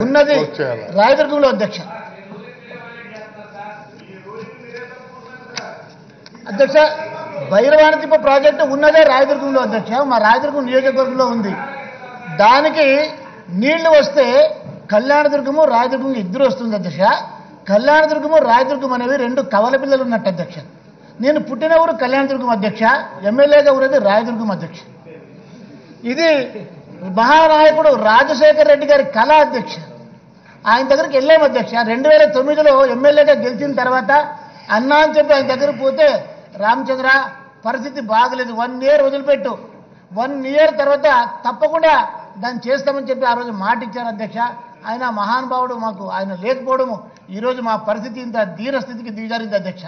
ఉన్నది క్లోజ్ చేయాలి. రాయదుర్గంలో అధ్యక్ష అధ్యక్ష భైరవాణితిప్ప ప్రాజెక్టు ఉన్నదే రాయదుర్గంలో అధ్యక్ష మా రాయదుర్గం నియోజకవర్గంలో ఉంది దానికి నీళ్లు వస్తే కళ్యాణదుర్గము రాయదుర్గం ఇద్దరు వస్తుంది అధ్యక్ష కళ్యాణదుర్గము రాయదుర్గం అనేవి రెండు కవల పిల్లలు ఉన్నట్టు అధ్యక్ష నేను పుట్టిన ఊరు కళ్యాణదుర్గం అధ్యక్ష ఎమ్మెల్యేగా ఉన్నది రాయదుర్గం అధ్యక్ష ఇది మహానాయకుడు రాజశేఖర్ రెడ్డి గారి కళ అధ్యక్ష ఆయన దగ్గరికి వెళ్ళాము అధ్యక్ష రెండు వేల తొమ్మిదిలో ఎమ్మెల్యేగా గెలిచిన తర్వాత అన్నా అని చెప్పి ఆయన దగ్గర పోతే రామచంద్ర పరిస్థితి బాగలేదు వన్ ఇయర్ వదిలిపెట్టు వన్ ఇయర్ తర్వాత తప్పకుండా దాన్ని చేస్తామని చెప్పి ఆ రోజు మాట ఇచ్చారు అధ్యక్ష ఆయన మహానుభావుడు మాకు ఆయన లేకపోవడము ఈరోజు మా పరిస్థితి ఇంత దీన స్థితికి దిగజారింది అధ్యక్ష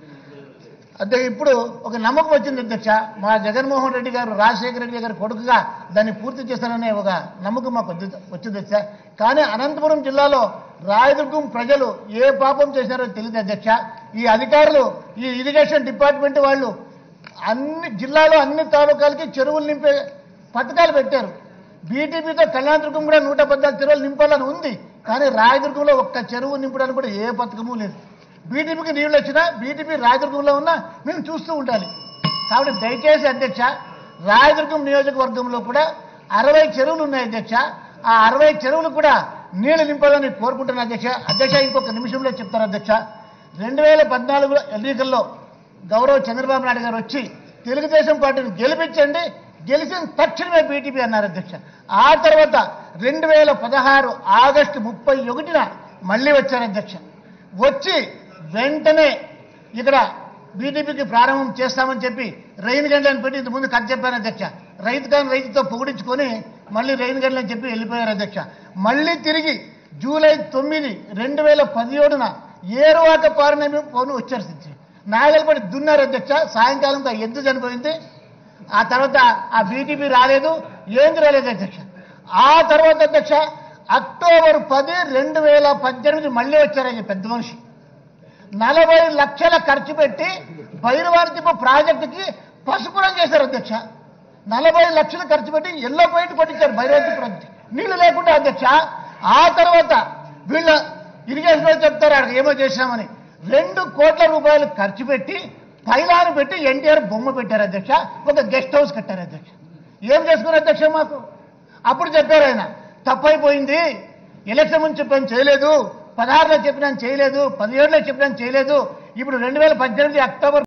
అధ్యక్ష ఇప్పుడు ఒక నమ్మకం వచ్చింది అధ్యక్ష మా జగన్మోహన్ రెడ్డి గారు రాజశేఖర రెడ్డి గారి కొడుకుగా దాన్ని పూర్తి చేస్తారనే ఒక నమ్మకం మాకు వచ్చి- వచ్చింది అధ్యక్ష కానీ అనంతపురం జిల్లాలో రాయదుర్గం ప్రజలు ఏ పాపం చేశారో తెలియదు అధ్యక్ష ఈ అధికారులు ఈ ఇరిగేషన్ డిపార్ట్మెంట్ వాళ్ళు అన్ని జిల్లాలో అన్ని తాలూకాలకి చెరువులు నింపే పథకాలు పెట్టారు బీటీపీతో కళ్యాణదుర్గం కూడా నూట పద్నాలుగు చెరువులు నింపాలని ఉంది కానీ రాయదుర్గంలో ఒక్క చెరువు నింపడానికి కూడా ఏ పథకము లేదు బీటీపీకి నీళ్ళు వచ్చినా బీటీపీ రాయదుర్గంలో ఉన్నా మేము చూస్తూ ఉండాలి కాబట్టి దయచేసి అధ్యక్ష రాయదుర్గం నియోజకవర్గంలో కూడా అరవై చెరువులు ఉన్నాయి అధ్యక్ష ఆ అరవై చెరువులు కూడా నీళ్లు నింపాలని కోరుకుంటున్నాను అధ్యక్ష అధ్యక్ష ఇంకొక నిమిషంలో చెప్తాను అధ్యక్ష రెండు వేల పద్నాలుగు ఎన్నికల్లో గౌరవ్ చంద్రబాబు నాయుడు గారు వచ్చి తెలుగుదేశం పార్టీని గెలిపించండి గెలిచిన తక్షణమే బీటీపీ అన్నారు అధ్యక్ష ఆ తర్వాత రెండు వేల పదహారు ఆగస్టు ముప్పై ఒకటిన మళ్ళీ వచ్చారు అధ్యక్ష వచ్చి వెంటనే ఇక్కడ బీటీపీకి ప్రారంభం చేస్తామని చెప్పి రైన్ గంటలను పెట్టి ఇంత ముందు కథ చెప్పాను అధ్యక్ష రైతు కానీ రైతుతో పొగిడించుకొని మళ్ళీ రైన్ గంటలని చెప్పి వెళ్ళిపోయారు అధ్యక్ష మళ్ళీ తిరిగి జూలై తొమ్మిది రెండు వేల పదిహేడున ఏరువాక పౌర్ణమి పౌర్ణమి వచ్చారు అధ్యక్ష నాగలపడి దున్నారు అధ్యక్ష సాయంకాలంతో ఆ ఎద్దు చనిపోయింది ఆ తర్వాత ఆ బీటీపీ రాలేదు ఏంది రాలేదు అధ్యక్ష ఆ తర్వాత అధ్యక్ష అక్టోబర్ పది రెండు వేల పద్దెనిమిది మళ్ళీ వచ్చారని పెద్ద మనిషి నలభై లక్షల ఖర్చు పెట్టి భైరవార్తిప ప్రాజెక్టుకి పసుపురం చేశారు అధ్యక్ష నలభై లక్షలు ఖర్చు పెట్టి ఎల్లో పాయింట్ కొట్టించారు భైరవతి ప్రాజెక్ట్ నీళ్లు లేకుండా అధ్యక్ష ఆ తర్వాత వీళ్ళ ఇరిగేషన్ వాళ్ళు చెప్తారు అక్కడ ఏమో చేశామని రెండు కోట్ల రూపాయలు ఖర్చు పెట్టి పైలాను పెట్టి ఎన్టీఆర్ బొమ్మ పెట్టారు అధ్యక్ష ఒక గెస్ట్ హౌస్ కట్టారు అధ్యక్ష ఏం చేసుకున్నారు అధ్యక్ష మాకు అప్పుడు చెప్పారు ఆయన తప్పైపోయింది ఎలక్షన్ ముందు చెప్పాను చేయలేదు పదహారులో చెప్పినాను చేయలేదు పదిహేడులో చెప్పినాను చేయలేదు ఇప్పుడు రెండు వేల పద్దెనిమిది అక్టోబర్